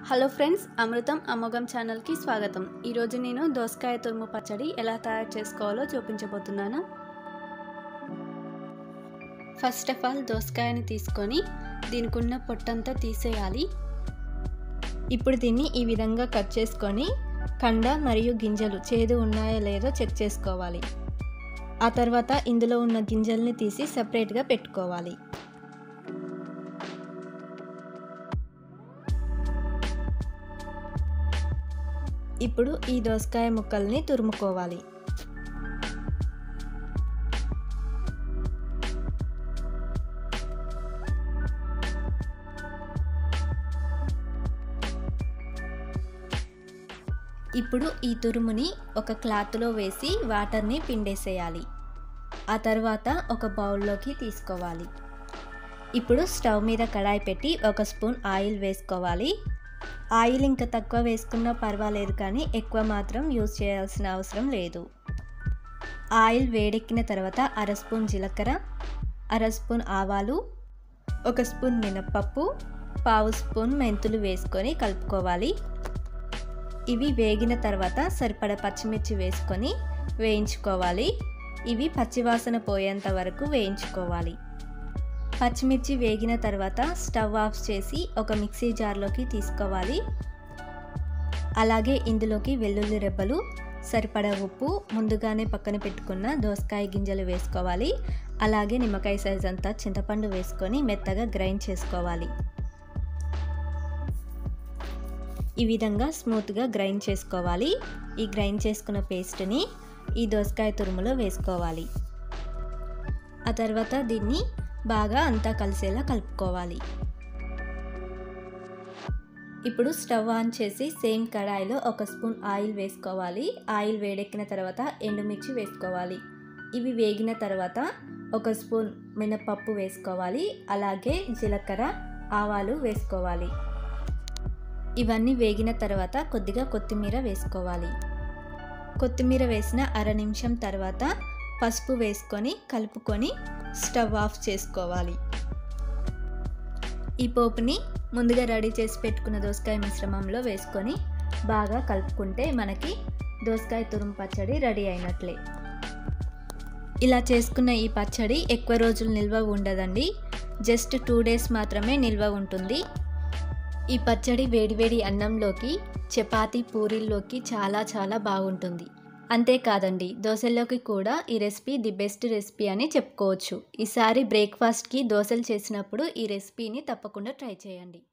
hello friends అమృతం అమోఘం ఛానల్కి స్వాగతం ఈరోజు నేను దోసకాయ తురుము పచ్చడి ఎలా తయారు చేసుకోవాలో చూపించబోతున్నాను ఫస్ట్ ఆఫ్ ఆల్ దోసకాయని తీసుకొని దీనికి ఉన్న పొట్టంతా తీసేయాలి ఇప్పుడు దీన్ని ఈ విధంగా కట్ చేసుకొని కండ మరియు గింజలు చేదు ఉన్నాయో లేదో చెక్ చేసుకోవాలి ఆ తర్వాత ఇందులో ఉన్న గింజల్ని తీసి సపరేట్గా పెట్టుకోవాలి ఇప్పుడు ఈ దోసకాయ ముక్కల్ని తురుముకోవాలి ఇప్పుడు ఈ తురుముని ఒక క్లాత్లో వేసి వాటర్ని పిండేసేయాలి ఆ తర్వాత ఒక బౌల్లోకి తీసుకోవాలి ఇప్పుడు స్టవ్ మీద కడాయి పెట్టి ఒక స్పూన్ ఆయిల్ వేసుకోవాలి ఆయిల్ ఇంకా తక్కువ వేసుకున్నా పర్వాలేదు కానీ ఎక్కువ మాత్రం యూజ్ చేయాల్సిన అవసరం లేదు ఆయిల్ వేడెక్కిన తర్వాత అర స్పూన్ జీలకర్ర అర స్పూన్ ఆవాలు ఒక స్పూన్ మినప్పప్పు పావు స్పూన్ మెంతులు వేసుకొని కలుపుకోవాలి ఇవి వేగిన తర్వాత సరిపడ పచ్చిమిర్చి వేసుకొని వేయించుకోవాలి ఇవి పచ్చివాసన పోయేంత వరకు వేయించుకోవాలి పచ్చిమిర్చి వేగిన తర్వాత స్టవ్ ఆఫ్ చేసి ఒక మిక్సీ జార్లోకి తీసుకోవాలి అలాగే ఇందులోకి వెల్లుల్లి రెబ్బలు సరిపడ ఉప్పు ముందుగానే పక్కన పెట్టుకున్న దోసకాయ గింజలు వేసుకోవాలి అలాగే నిమ్మకాయ సైజ్ అంతా చింతపండు వేసుకొని మెత్తగా గ్రైండ్ చేసుకోవాలి ఈ విధంగా స్మూత్గా గ్రైండ్ చేసుకోవాలి ఈ గ్రైండ్ చేసుకున్న పేస్ట్ని ఈ దోసకాయ తురుములో వేసుకోవాలి ఆ తర్వాత దీన్ని బాగా అంతా కలిసేలా కలుపుకోవాలి ఇప్పుడు స్టవ్ ఆన్ చేసి సేమ్ కడాయిలో ఒక స్పూన్ ఆయిల్ వేసుకోవాలి ఆయిల్ వేడెక్కిన తర్వాత ఎండుమిర్చి వేసుకోవాలి ఇవి వేగిన తర్వాత ఒక స్పూన్ మినపప్పు వేసుకోవాలి అలాగే జీలకర్ర ఆవాలు వేసుకోవాలి ఇవన్నీ వేగిన తర్వాత కొద్దిగా కొత్తిమీర వేసుకోవాలి కొత్తిమీర వేసిన అర నిమిషం తర్వాత పసుపు వేసుకొని కలుపుకొని స్టవ్ ఆఫ్ చేసుకోవాలి ఈ పోపుని ముందుగా రెడీ చేసి పెట్టుకున్న దోసకాయ మిశ్రమంలో వేసుకొని బాగా కలుపుకుంటే మనకి దోసకాయ తురుము పచ్చడి రెడీ అయినట్లే ఇలా చేసుకున్న ఈ పచ్చడి ఎక్కువ రోజులు నిల్వ ఉండదండి జస్ట్ టూ డేస్ మాత్రమే నిల్వ ఉంటుంది ఈ పచ్చడి వేడివేడి అన్నంలోకి చపాతీ పూరీల్లోకి చాలా చాలా బాగుంటుంది అంతేకాదండి దోశల్లోకి కూడా ఈ రెసిపీ ది బెస్ట్ రెసిపీ అని చెప్పుకోవచ్చు ఈసారి బ్రేక్ఫాస్ట్కి దోశలు చేసినప్పుడు ఈ రెసిపీని తప్పకుండా ట్రై చేయండి